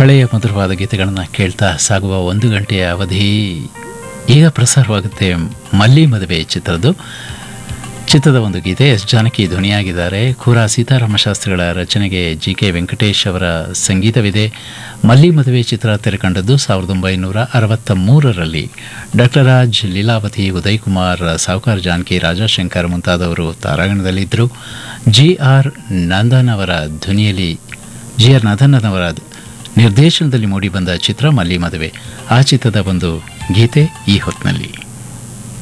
ಹಳೆಯ ಮಧುರವಾದ ಗೀತೆಗಳನ್ನು ಕೇಳ್ತಾ ಸಾಗುವ ಒಂದು ಗಂಟೆಯ ಅವಧಿ ಈಗ ಪ್ರಸಾರವಾಗುತ್ತೆ ಮಲ್ಲಿ ಮದುವೆ ಚಿತ್ರದ್ದು ಚಿತ್ರದ ಒಂದು ಗೀತೆ ಎಸ್ ಜಾನಕಿ ಧ್ವನಿಯಾಗಿದ್ದಾರೆ ಕೂರ ಸೀತಾರಾಮ ಶಾಸ್ತ್ರಿಗಳ ರಚನೆಗೆ ಜಿ ಕೆ ವೆಂಕಟೇಶ್ ಅವರ ಸಂಗೀತವಿದೆ ಮಲ್ಲಿ ಮದುವೆ ಚಿತ್ರ ತೆರೆಕಂಡದ್ದು ಸಾವಿರದ ಒಂಬೈನೂರ ಅರವತ್ತ ಮೂರರಲ್ಲಿ ಡಾಕ್ಟರ್ ರಾಜ್ ಲೀಲಾವತಿ ಉದಯ್ ಕುಮಾರ್ ಸಾವುಕಾರ್ ಜಾನಕಿ ರಾಜಾಶಂಕರ್ ಮುಂತಾದವರು ತಾರಾಗಣದಲ್ಲಿದ್ದರು ಜಿ ಆರ್ ನಂದನ್ ಅವರ ಧ್ವನಿಯಲ್ಲಿ ಜಿ ಆರ್ ನಂದನ್ ಅವರ ನಿರ್ದೇಶನದಲ್ಲಿ ಮೂಡಿಬಂದ ಚಿತ್ರ ಮಲ್ಲಿ ಮದುವೆ ಆ ಚಿತ್ರದ ಒಂದು ಗೀತೆ ಈ ಹೊತ್ತಿನಲ್ಲಿ